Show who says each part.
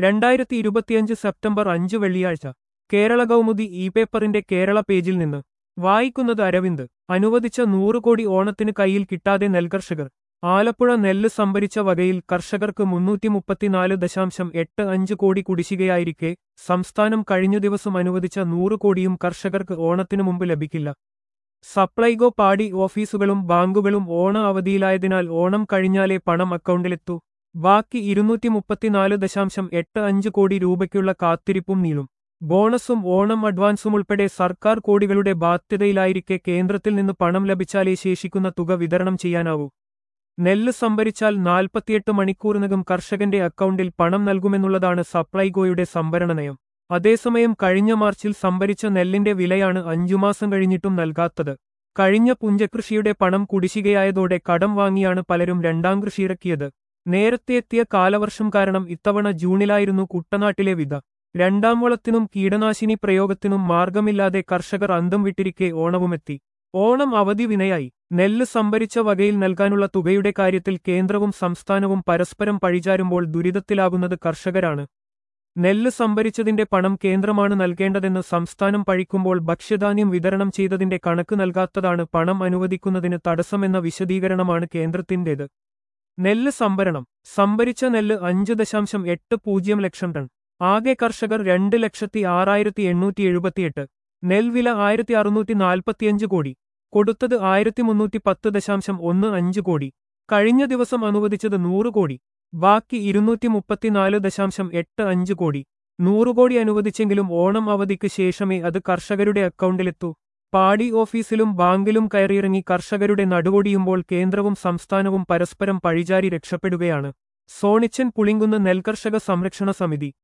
Speaker 1: രണ്ടായിരത്തി ഇരുപത്തിയഞ്ച് സെപ്റ്റംബർ അഞ്ച് വെള്ളിയാഴ്ച കേരള കൗമുദി ഇ പേപ്പറിന്റെ കേരള പേജിൽ നിന്ന് വായിക്കുന്നത് അരവിന്ദ് അനുവദിച്ച നൂറ് കോടി ഓണത്തിന് കയ്യിൽ കിട്ടാതെ നെൽകർഷകർ ആലപ്പുഴ നെല്ല് സംഭരിച്ച വകയിൽ കർഷകർക്ക് മുന്നൂറ്റി മുപ്പത്തിനാല് ദശാംശം എട്ട് അഞ്ച് കോടി കുടിശ്ശികയായിരിക്കെ സംസ്ഥാനം കഴിഞ്ഞ ദിവസം അനുവദിച്ച നൂറ് കോടിയും കർഷകർക്ക് ഓണത്തിനു മുമ്പ് ലഭിക്കില്ല സപ്ലൈകോ പാടി ഓഫീസുകളും ബാങ്കുകളും ഓണ അവധിയിലായതിനാൽ ഓണം കഴിഞ്ഞാലേ പണം അക്കൗണ്ടിലെത്തൂ ബാക്കി ഇരുന്നൂറ്റി മുപ്പത്തിനാല് ദശാംശം എട്ട് അഞ്ച് കോടി രൂപയ്ക്കുള്ള കാത്തിരിപ്പും നീളും ബോണസും ഓണം അഡ്വാൻസും ഉൾപ്പെടെ സർക്കാർ കോടികളുടെ ബാധ്യതയിലായിരിക്കെ കേന്ദ്രത്തിൽ നിന്ന് പണം ലഭിച്ചാലേ ശേഷിക്കുന്ന തുക വിതരണം ചെയ്യാനാവൂ നെല്ല് സംഭരിച്ചാൽ നാൽപ്പത്തിയെട്ട് മണിക്കൂറിനകം കർഷകന്റെ അക്കൗണ്ടിൽ പണം നൽകുമെന്നുള്ളതാണ് സപ്ലൈകോയുടെ സംഭരണ നയം അതേസമയം കഴിഞ്ഞ മാർച്ചിൽ സംഭരിച്ച നെല്ലിന്റെ വിലയാണ് അഞ്ചുമാസം കഴിഞ്ഞിട്ടും നൽകാത്തത് കഴിഞ്ഞ പുഞ്ചകൃഷിയുടെ പണം കുടിശ്ശികയായതോടെ കടം വാങ്ങിയാണ് പലരും രണ്ടാം കൃഷിയിറക്കിയത് നേരത്തെ എത്തിയ കാലവർഷം കാരണം ഇത്തവണ ജൂണിലായിരുന്നു കുട്ടനാട്ടിലെ വിധ രണ്ടാം വളത്തിനും കീടനാശിനി പ്രയോഗത്തിനും മാർഗമില്ലാതെ കർഷകർ അന്തം വിട്ടിരിക്കെ ഓണവുമെത്തി ഓണം അവധി വിനയായി നെല്ല് സംഭരിച്ച വകയിൽ നൽകാനുള്ള തുകയുടെ കാര്യത്തിൽ കേന്ദ്രവും സംസ്ഥാനവും പരസ്പരം പഴിചാരുമ്പോൾ ദുരിതത്തിലാകുന്നത് കർഷകരാണ് നെല്ല് സംഭരിച്ചതിന്റെ പണം കേന്ദ്രമാണ് നൽകേണ്ടതെന്ന് സംസ്ഥാനം പഴിക്കുമ്പോൾ ഭക്ഷ്യധാന്യം വിതരണം ചെയ്തതിന്റെ കണക്ക് നൽകാത്തതാണ് പണം അനുവദിക്കുന്നതിന് തടസ്സമെന്ന വിശദീകരണമാണ് കേന്ദ്രത്തിന്റേത് നെല്ല് സംഭരണം സംഭരിച്ച നെല്ല് അഞ്ച് ദശാംശം എട്ട് പൂജ്യം ലക്ഷം ടൺ ആകെ കർഷകർ രണ്ട് ലക്ഷത്തി ആറായിരത്തി എണ്ണൂറ്റി എഴുപത്തിയെട്ട് നെൽവില ആയിരത്തി അറുന്നൂറ്റി നാൽപ്പത്തിയഞ്ച് കോടി കൊടുത്തത് ആയിരത്തി മുന്നൂറ്റി പത്ത് ദശാംശം ഒന്ന് അഞ്ച് കോടി കഴിഞ്ഞ ദിവസം അനുവദിച്ചത് നൂറ് കോടി ബാക്കി ഇരുന്നൂറ്റി മുപ്പത്തിനാല് ദശാംശം എട്ട് അഞ്ച് കോടി നൂറ് കോടി അനുവദിച്ചെങ്കിലും ഓണം അവധിക്ക് ശേഷമേ അത് കർഷകരുടെ അക്കൗണ്ടിലെത്തൂ പാടി ഓഫീസിലും ബാങ്കിലും കയറിയിറങ്ങി കർഷകരുടെ നടുവൊടിയുമ്പോൾ കേന്ദ്രവും സംസ്ഥാനവും പരസ്പരം പഴിചാരി രക്ഷപ്പെടുകയാണ് സോണിച്ചൻ പുളിങ്കുന്ന് നെൽകർഷക സംരക്ഷണ സമിതി